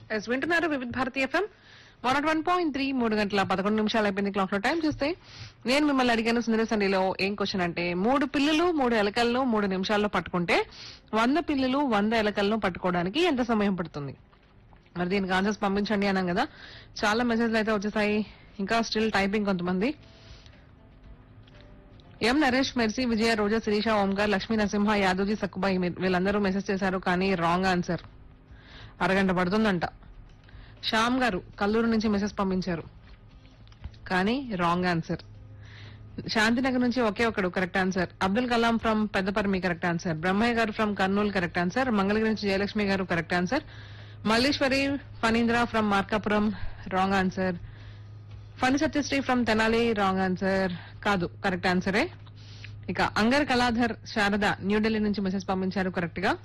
yes వింటున్నారు Vividh Bharati FM one one point three మూడు గంటల పదకొండు నిమిషాలు అయిపోయింది క్లాక్ లో టైం చూస్తే నేను మిమ్మల్ని అడిగాను సుందర సండిలో ఏం క్వశ్చన్ అంటే మూడు పిల్లలు మూడు ఎలకలను మూడు నిమిషాల్లో పట్టుకుంటే వంద పిల్లలు వంద ఎలకలను పట్టుకోవడానికి ఎంత సమయం పడుతుంది మరి దీనికి ఆన్సర్స్ పంపించండి అన్నాం కదా చాలా మెసేజ్లు అయితే వచ్చేసాయి ఇంకా స్టిల్ టైపింగ్ కొంతమంది ఎం నరేష్ మెర్సీ విజయ రోజా శిరీష ఓంకార్ లక్ష్మీ నరసింహ యాదవ్జీ సక్కుబాయి మీ- వీళ్ళందరూ మెసేజ్ చేశారు కానీ రాంగ్ ఆన్సర్ అరగంట పడుతుందంట శ్యామ్ గారు కల్లూరు నుంచి మెసేజ్ పంపించారు కానీ రాంగ్ ఆన్సర్ శాంతినగర్ నుంచి ఒకే ఒకడు correct answer Abdul Kalam from Peddaparmi correct answer Brahmaiah గారు from Kurnool correct answer Mangalagiri నుంచి జయలక్ష్మి గారు correct answer Malleswari Phanindra from Markapuram wrong answer Phani Satyasri from Tenali wrong answer కాదు కరెక్ట్ ఆన్సరే ఇక అంగర్ కళాధర్ శారద న్యూఢిల్లీ నుంచి మెసేజ్ పంపించారు కరెక్ట్ గా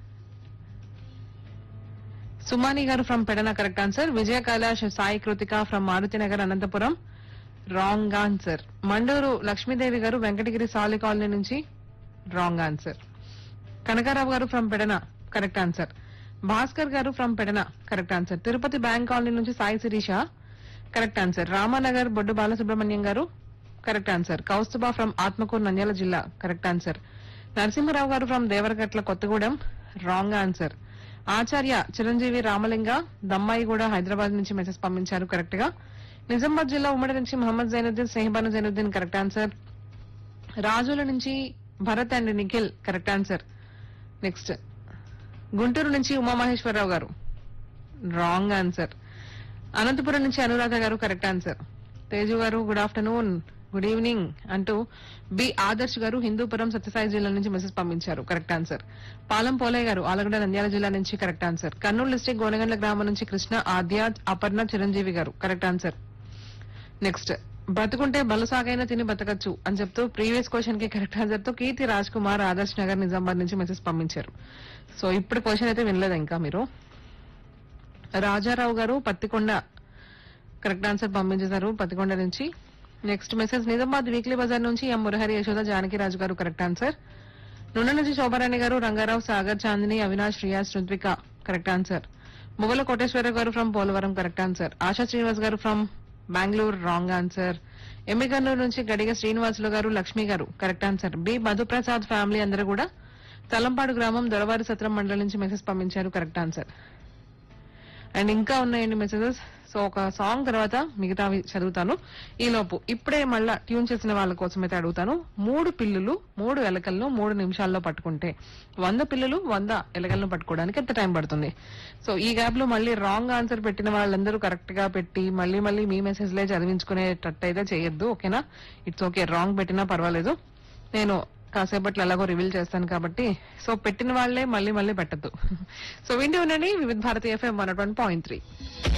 సుమాని గారు from Pedana correct answer Vijaya Kailash Sai Krithika from Marutinagar Anantapuram wrong answer Manduru Lakshmidevi గారు వెంకటగిరి సాలి కాలనీ నుంచి రాంగ్ ఆన్సర్ కనకారావు గారు from Pedana correct answer Bhaskar గారు from Pedana correct answer Tirupati bank colony నుంచి సాయి శిరీష కరెక్ట్ ఆన్సర్ రామానగర్ బొడ్డు బాలసుబ్రహ్మణ్యం గారు correct answer Kaustubha from Atmakur Nandyal జిల్లా కరెక్ట్ ఆన్సర్ నరసింహరావు గారు from Devaragatla Kothagudem wrong answer Acharya Chiranjeevi Ramalinga దమ్మాయి కూడా హైదరాబాద్ నుంచి మెసేజ్ పంపించారు కరెక్ట్ గా నిజామాబాద్ జిల్లా ఉమ్మడి నుంచి మహమ్మద్ జైనుద్దీన్ స్నేహబాను జైనుద్దీన్ కరెక్ట్ ఆన్సర్ రాజుల నుంచి Bharat and Nikhil correct answer next Guntur నుంచి ఉమామహేశ్వరరావు గారు రాంగ్ ఆన్సర్ అనంతపురం నుంచి అనురాధ గారు కరెక్ట్ ఆన్సర్ తేజు గారు గుడ్ ఆఫ్టర్నూన్ గుడ్ ఈవినింగ్ అంటూ బి ఆదర్శ్ గారు హిందూపురం సత్యసాయి జిల్లా నుంచి మెసేజ్ పంపించారు కరెక్ట్ ఆన్సర్ పాలం పోలయ్య గారు ఆలగడ్డ నంద్యాల జిల్లా నుంచి correct answer Kurnool district Gonegandla గ్రామం నుంచి కృష్ణ ఆద్య అపర్ణ చిరంజీవి గారు కరెక్ట్ ఆన్సర్ నెక్స్ట్ బ్రతుకుంటే బలసాగైనా తిని బతకచ్చు అని చెప్తూ ప్రీవియస్ క్వశ్చన్ కి కరెక్ట్ ఆన్సర్ తో కీర్తి రాజ్ కుమార్ ఆదర్శ్ నగర్ నిజామాబాద్ నుంచి మెసేజ్ పంపించారు సో ఇప్పుడు క్వశ్చన్ అయితే వినలేదు ఇంకా మీరు రాజారావు గారు పత్తికొండ కరెక్ట్ ఆన్సర్ పంపించేశారు పత్తికొండ నుంచి నెక్స్ట్ మెసేజ్ నిజామాబాద్ వీక్లీ బజార్ నుంచి ఎం మురహరి యశోద జానకిరాజు గారు కరెక్ట్ ఆన్సర్ నుండి నుంచి శోభారాణి గారు రంగారావు సాగర్ చాందిని అవినాష్ రియాజ్ రుద్విక కరెక్ట్ ఆన్సర్ మువ్వల కోటేశ్వర గారు from Polavaram correct answer Asha Srinivas గారు from Bengaluru wrong answer Emmiganur నుంచి గడిగ శ్రీనివాసులు గారు లక్ష్మి గారు correct answer B Madhuprasad family అందరూ కూడా తలంపాడు గ్రామం దొరవారి సత్రం మండలం నుంచి మెసేజ్ పంపించారు కరెక్ట్ ఆన్సర్ అండ్ ఇంకా ఉన్నాయండి మెసేజెస్ సో ఒక సాంగ్ తర్వాత మిగతావి చదువుతాను ఈ లోపు ఇప్పుడే మళ్ళా ట్యూన్ చేసిన వాళ్ళ కోసం అయితే అడుగుతాను మూడు పిల్లులు మూడు ఎలకలను మూడు నిమిషాల్లో పట్టుకుంటే వంద పిల్లులు వంద ఎలకలను పట్టుకోవడానికి ఎంత టైం పడుతుంది సో ఈ గ్యాప్ లో మళ్ళీ రాంగ్ ఆన్సర్ పెట్టిన వాళ్ళందరూ కరెక్ట్ గా పెట్టి మళ్ళీ మళ్ళీ మీ మెసేజ్లే చదివించుకునేటట్టు అయితే చేయొద్దు ఓకేనా ఇట్స్ ఓకే రాంగ్ పెట్టినా పర్వాలేదు నేను కాసేపట్లో ఎలాగో రివీల్ చేస్తాను కాబట్టి సో పెట్టిన వాళ్లే మళ్ళీ మళ్ళీ పెట్టద్దు సో వింటూ ఉండండి Vividh Bharati FM one point three